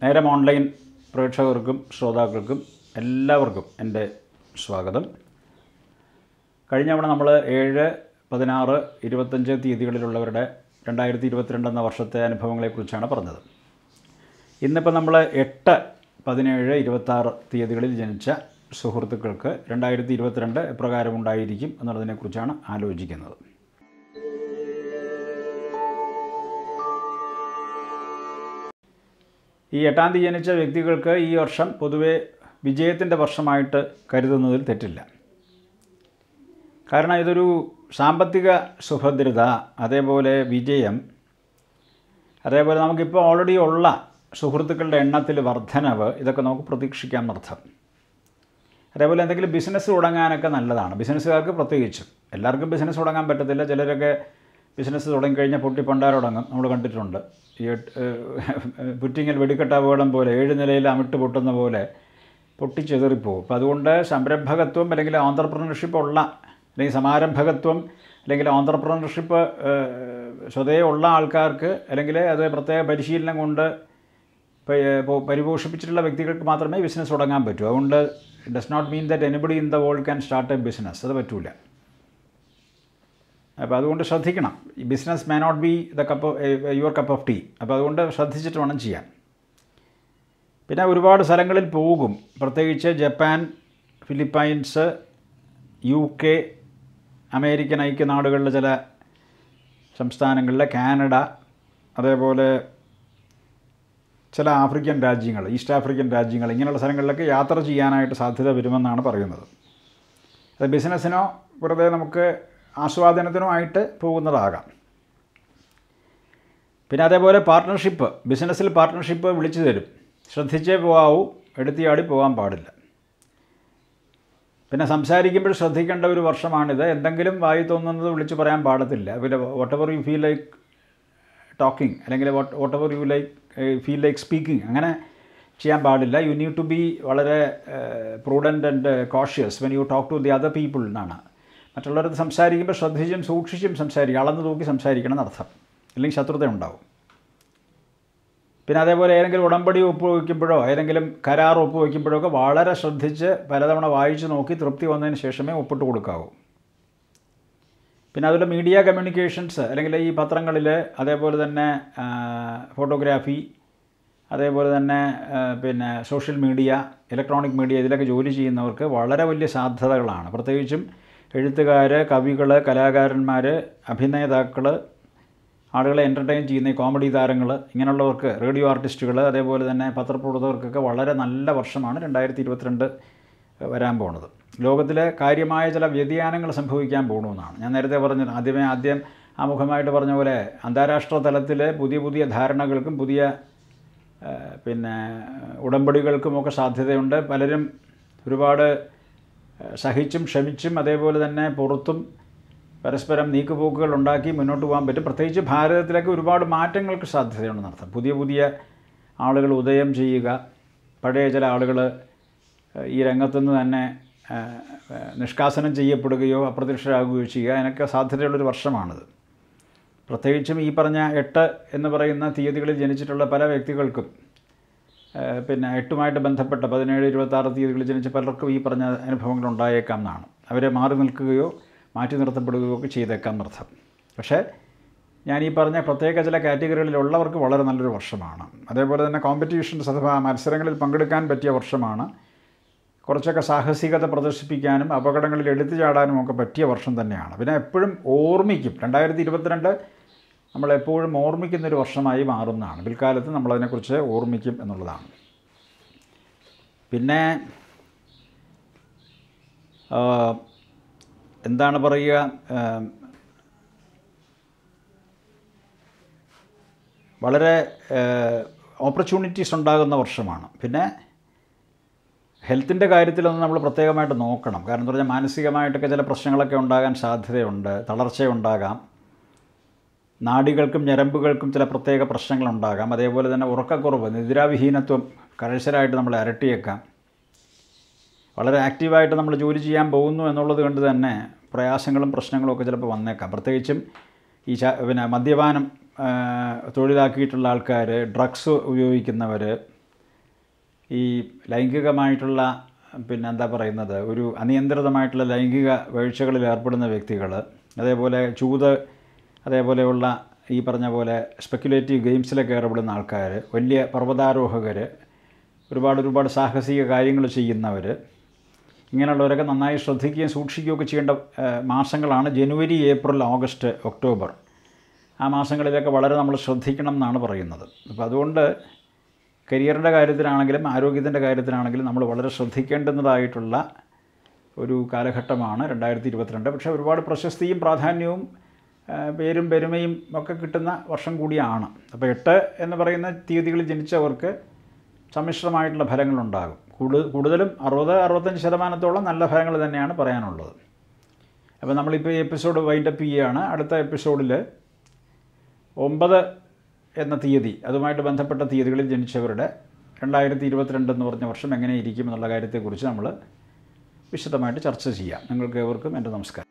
നേരം ഓൺലൈൻ പ്രേക്ഷകർക്കും ശ്രോതാക്കൾക്കും എല്ലാവർക്കും എൻ്റെ സ്വാഗതം കഴിഞ്ഞ തവണ നമ്മൾ ഏഴ് പതിനാറ് ഇരുപത്തഞ്ച് തീയതികളിലുള്ളവരുടെ രണ്ടായിരത്തി ഇരുപത്തിരണ്ട് എന്ന വർഷത്തെ അനുഭവങ്ങളെക്കുറിച്ചാണ് പറഞ്ഞത് ഇന്നിപ്പോൾ നമ്മൾ എട്ട് പതിനേഴ് ഇരുപത്താറ് തീയതികളിൽ ജനിച്ച സുഹൃത്തുക്കൾക്ക് രണ്ടായിരത്തി ഇരുപത്തിരണ്ട് എപ്രകാരം ഉണ്ടായിരിക്കും എന്നുള്ളതിനെക്കുറിച്ചാണ് ആലോചിക്കുന്നത് ഈ എട്ടാം തീയതി ജനിച്ച വ്യക്തികൾക്ക് ഈ വർഷം പൊതുവെ വിജയത്തിൻ്റെ വർഷമായിട്ട് കരുതുന്നതിൽ തെറ്റില്ല കാരണം ഇതൊരു സാമ്പത്തിക സുഭദ്രത അതേപോലെ വിജയം അതേപോലെ നമുക്കിപ്പോൾ ഓൾറെഡി ഉള്ള സുഹൃത്തുക്കളുടെ എണ്ണത്തിൽ വർധനവ് ഇതൊക്കെ നമുക്ക് പ്രതീക്ഷിക്കാം എന്നർത്ഥം അതേപോലെ എന്തെങ്കിലും ബിസിനസ് തുടങ്ങാനൊക്കെ നല്ലതാണ് ബിസിനസ്സുകാർക്ക് പ്രത്യേകിച്ചും എല്ലാവർക്കും ബിസിനസ് തുടങ്ങാൻ പറ്റത്തില്ല ചിലരൊക്കെ ബിസിനസ് തുടങ്ങിക്കഴിഞ്ഞാൽ പൊട്ടി പണ്ടാരടങ്ങും നമ്മൾ കണ്ടിട്ടുണ്ട് ഈ പുറ്റിങ്ങൽ വെടിക്കെട്ട അപകടം പോലെ ഏഴ് നിലയിൽ അമിട്ട് പൊട്ടുന്ന പോലെ പൊട്ടിച്ചെതറിപ്പോവും അപ്പോൾ അതുകൊണ്ട് സംരംഭകത്വം അല്ലെങ്കിൽ ഓണ്ടർപ്രണർഷിപ്പ് ഉള്ള അല്ലെങ്കിൽ സമാരംഭകത്വം അല്ലെങ്കിൽ ഓണ്ടർപ്രണർഷിപ്പ് സ്വതേ ഉള്ള ആൾക്കാർക്ക് അല്ലെങ്കിൽ അത് പ്രത്യേക പരിശീലനം കൊണ്ട് പരിപോഷിപ്പിച്ചിട്ടുള്ള വ്യക്തികൾക്ക് മാത്രമേ ബിസിനസ് തുടങ്ങാൻ പറ്റൂ അതുകൊണ്ട് does not mean that anybody in the world can start a business അത് പറ്റൂല അപ്പോൾ അതുകൊണ്ട് ശ്രദ്ധിക്കണം ഈ business may not be the cup your cup of tea അപ്പോൾ അതുകൊണ്ട് ശ്രദ്ധിച്ചിട്ട് വേണം ചെയ്യാൻ പിന്നെ ഒരുപാട് സ്ഥലങ്ങളിൽ പോകും പ്രത്യേകിച്ച് Japan Philippines U K American ഐക്യനാടുകളിലെ ചില സംസ്ഥാനങ്ങളിലെ കാനഡ അതേപോലെ ചില ആഫ്രിക്കൻ രാജ്യങ്ങൾ ഈസ്റ്റ് ആഫ്രിക്കൻ രാജ്യങ്ങൾ ഇങ്ങനെയുള്ള സ്ഥലങ്ങളിലൊക്കെ യാത്ര ചെയ്യാനായിട്ട് സാധ്യത വരുമെന്നാണ് പറയുന്നത് അത് ബിസിനസ്സിനോ വെറുതെ നമുക്ക് ആസ്വാദനത്തിനോ ആയിട്ട് പോകുന്നതാകാം പിന്നെ അതേപോലെ പാർട്ട്ണർഷിപ്പ് ബിസിനസ്സിൽ പാർട്ട്ണർഷിപ്പ് വിളിച്ചു തരും ശ്രദ്ധിച്ചേ പോകാവൂ എടുത്തിയാടി പോകാൻ പാടില്ല പിന്നെ സംസാരിക്കുമ്പോൾ ശ്രദ്ധിക്കേണ്ട ഒരു വർഷമാണിത് എന്തെങ്കിലും വായി തോന്നുന്നത് വിളിച്ച് പറയാൻ പാടത്തില്ല പിന്നെ whatever you feel like talking അല്ലെങ്കിൽ whatever you like feel like speaking അങ്ങനെ ചെയ്യാൻ പാടില്ല യു നീഡ് ടു ബി വളരെ prudent and cautious when you talk to the other people എന്നാണ് മറ്റുള്ളവരത് സംസാരിക്കുമ്പോൾ ശ്രദ്ധിച്ചും സൂക്ഷിച്ചും സംസാരിക്കുക അളന്ന് തൂക്കി സംസാരിക്കണം എന്നർത്ഥം അല്ലെങ്കിൽ ശത്രുത ഉണ്ടാവും പിന്നെ അതേപോലെ ഏതെങ്കിലും ഉടമ്പടി ഒപ്പുവയ്ക്കുമ്പോഴോ ഏതെങ്കിലും കരാർ ഒപ്പുവയ്ക്കുമ്പോഴോ ഒക്കെ വളരെ ശ്രദ്ധിച്ച് പലതവണ വായിച്ച് നോക്കി തൃപ്തി വന്നതിന് ശേഷമേ ഒപ്പിട്ട് കൊടുക്കാവൂ പിന്നെ അതുപോലെ മീഡിയ കമ്മ്യൂണിക്കേഷൻസ് അല്ലെങ്കിൽ ഈ പത്രങ്ങളിൽ അതേപോലെ തന്നെ ഫോട്ടോഗ്രാഫി അതേപോലെ തന്നെ പിന്നെ സോഷ്യൽ മീഡിയ ഇലക്ട്രോണിക് മീഡിയ ഇതിലൊക്കെ ജോലി ചെയ്യുന്നവർക്ക് വളരെ വലിയ സാധ്യതകളാണ് പ്രത്യേകിച്ചും എഴുത്തുകാർ കവികൾ കലാകാരന്മാർ അഭിനേതാക്കൾ ആളുകളെ എൻ്റർടൈൻ ചെയ്യുന്ന കോമഡി താരങ്ങൾ ഇങ്ങനെയുള്ളവർക്ക് റേഡിയോ ആർട്ടിസ്റ്റുകൾ അതേപോലെ തന്നെ പത്രപ്രവർത്തകർക്കൊക്കെ വളരെ നല്ല വർഷമാണ് രണ്ടായിരത്തി ഇരുപത്തിരണ്ട് വരാൻ പോകുന്നത് ലോകത്തിലെ കാര്യമായ ചില വ്യതിയാനങ്ങൾ സംഭവിക്കാൻ പോകണമെന്നാണ് ഞാൻ നേരത്തെ പറഞ്ഞത് ആദ്യമേ ആദ്യം ആമുഖമായിട്ട് പറഞ്ഞ പോലെ അന്താരാഷ്ട്ര തലത്തിൽ പുതിയ പുതിയ ധാരണകൾക്കും പുതിയ പിന്നെ ഉടമ്പടികൾക്കുമൊക്കെ സാധ്യതയുണ്ട് പലരും ഒരുപാട് സഹിച്ചും ക്ഷമിച്ചും അതേപോലെ തന്നെ പുറത്തും പരസ്പരം നീക്കുപോക്കുകൾ ഉണ്ടാക്കി മുന്നോട്ട് പോകാൻ പറ്റും പ്രത്യേകിച്ച് ഭാരതത്തിലേക്ക് ഒരുപാട് മാറ്റങ്ങൾക്ക് സാധ്യതയുണ്ടെന്ന് അർത്ഥം പുതിയ പുതിയ ആളുകൾ ഉദയം ചെയ്യുക പഴയ ചില ആളുകൾ ഈ രംഗത്തുനിന്ന് തന്നെ നിഷ്കാസനം ചെയ്യപ്പെടുകയോ അപ്രത്യക്ഷരാകുകയോ ചെയ്യുക അതിനൊക്കെ സാധ്യതയുള്ളൊരു വർഷമാണിത് പ്രത്യേകിച്ചും ഈ പറഞ്ഞ എട്ട് എന്ന് പറയുന്ന തീയതികളിൽ ജനിച്ചിട്ടുള്ള പല വ്യക്തികൾക്കും പിന്നെ എട്ടുമായിട്ട് ബന്ധപ്പെട്ട പതിനേഴ് ഇരുപത്താറ് തീയതികളിൽ ജനിച്ച പലർക്കും ഈ പറഞ്ഞ അനുഭവങ്ങൾ ഉണ്ടായേക്കാം എന്നാണ് അവരെ മാറി നിൽക്കുകയോ മാറ്റി നിർത്തപ്പെടുകയോ ഒക്കെ ചെയ്തേക്കാം എന്നർത്ഥം പക്ഷേ ഞാൻ ഈ പറഞ്ഞ പ്രത്യേക ചില കാറ്റഗറികളിലുള്ളവർക്ക് വളരെ നല്ലൊരു വർഷമാണ് അതേപോലെ തന്നെ കോമ്പറ്റീഷൻസ് അഥവാ മത്സരങ്ങളിൽ പങ്കെടുക്കാൻ പറ്റിയ വർഷമാണ് കുറച്ചൊക്കെ സാഹസികത പ്രദർശിപ്പിക്കാനും അപകടങ്ങളിൽ എടുത്തു ചാടാനും ഒക്കെ പറ്റിയ വർഷം തന്നെയാണ് പിന്നെ എപ്പോഴും ഓർമ്മിക്കും രണ്ടായിരത്തി ഇരുപത്തിരണ്ട് നമ്മളെപ്പോഴും ഓർമ്മിക്കുന്നൊരു വർഷമായി മാറുന്നതാണ് പിൽക്കാലത്ത് നമ്മളതിനെക്കുറിച്ച് ഓർമ്മിക്കും എന്നുള്ളതാണ് പിന്നെ എന്താണ് പറയുക വളരെ ഓപ്പർച്യൂണിറ്റീസ് ഉണ്ടാകുന്ന വർഷമാണ് പിന്നെ ഹെൽത്തിൻ്റെ കാര്യത്തിലൊന്ന് നമ്മൾ പ്രത്യേകമായിട്ട് നോക്കണം കാരണം എന്താ പറഞ്ഞാൽ മാനസികമായിട്ടൊക്കെ ചില പ്രശ്നങ്ങളൊക്കെ ഉണ്ടാകാൻ സാധ്യതയുണ്ട് തളർച്ചയുണ്ടാകാം നാഡികൾക്കും ഞരമ്പുകൾക്കും ചില പ്രത്യേക പ്രശ്നങ്ങളുണ്ടാകാം അതേപോലെ തന്നെ ഉറക്കക്കുറവ് നിദ്രാവിഹീനത്വം കഴശരായിട്ട് നമ്മളെ അരട്ടിയേക്കാം വളരെ ആക്റ്റീവായിട്ട് നമ്മൾ ജോലി ചെയ്യാൻ പോകുന്നു എന്നുള്ളത് കൊണ്ട് തന്നെ പ്രയാസങ്ങളും പ്രശ്നങ്ങളും ഒക്കെ ചിലപ്പോൾ വന്നേക്കാം പ്രത്യേകിച്ചും ഈ ച പിന്നെ മദ്യപാനം ആ, തൊഴിലാക്കിയിട്ടുള്ള ആൾക്കാർ ഡ്രഗ്സ് ഉപയോഗിക്കുന്നവർ ഈ ലൈംഗികമായിട്ടുള്ള പിന്നെ എന്താ പറയുന്നത് ഒരു അനിയന്ത്രിതമായിട്ടുള്ള ലൈംഗിക വീഴ്ചകളിൽ ഏർപ്പെടുന്ന വ്യക്തികൾ അതേപോലെ ചൂത് അതേപോലെയുള്ള ഈ പറഞ്ഞ പോലെ സ്പെക്കുലേറ്റീവ് ഗെയിംസിലൊക്കെ ഏർപ്പെടുന്ന ആൾക്കാർ വലിയ പർവ്വതാരോഹകർ ഒരുപാട് ഒരുപാട് സാഹസിക കാര്യങ്ങൾ ചെയ്യുന്നവർ ഇങ്ങനെയുള്ളവരൊക്കെ നന്നായി ശ്രദ്ധിക്കുകയും സൂക്ഷിക്കുകയൊക്കെ ചെയ്യേണ്ട ഏഹ്, മാസങ്ങളാണ് ജനുവരി ഏപ്രിൽ ഓഗസ്റ്റ് ഒക്ടോബർ ആ മാസങ്ങളിലൊക്കെ വളരെ നമ്മൾ ശ്രദ്ധിക്കണം എന്നാണ് പറയുന്നത് അപ്പോൾ അതുകൊണ്ട് കരിയറിൻ്റെ കാര്യത്തിലാണെങ്കിലും ആരോഗ്യത്തിൻ്റെ കാര്യത്തിലാണെങ്കിലും നമ്മൾ വളരെ ശ്രദ്ധിക്കേണ്ടുന്നതായിട്ടുള്ള ഒരു കാലഘട്ടമാണ് രണ്ടായിരത്തി ഇരുപത്തിരണ്ട് പക്ഷേ ഒരുപാട് പ്രശസ്തിയും പ്രാധാന്യവും ആ, പേരും പെരുമയും ഒക്കെ കിട്ടുന്ന വർഷം കൂടിയാണ് അപ്പോൾ എട്ട് എന്ന് പറയുന്ന തീയതികളിൽ ജനിച്ചവർക്ക് സമ്മിശ്രമായിട്ടുള്ള ഫലങ്ങളുണ്ടാകും കൂടുതൽ കൂടുതലും അറുപത് അറുപത്തഞ്ച് ശതമാനത്തോളം നല്ല ഫലങ്ങൾ തന്നെയാണ് പറയാനുള്ളത് അപ്പോൾ നമ്മളിപ്പോൾ ഈ എപ്പിസോഡ് വൈൻഡപ്പ് ചെയ്യുകയാണ് അടുത്ത എപ്പിസോഡിൽ ഒമ്പത് എന്ന തീയതി അതുമായിട്ട് ബന്ധപ്പെട്ട തീയതികളിൽ ജനിച്ചവരുടെ രണ്ടായിരത്തി ഇരുപത്തിരണ്ട് എന്ന് പറഞ്ഞ വർഷം എങ്ങനെ ഇരിക്കും എന്നുള്ള കാര്യത്തെക്കുറിച്ച് നമ്മൾ വിശദമായിട്ട് ചർച്ച ചെയ്യാം നിങ്ങൾക്ക് ഏവർക്കും എൻ്റെ നമസ്കാരം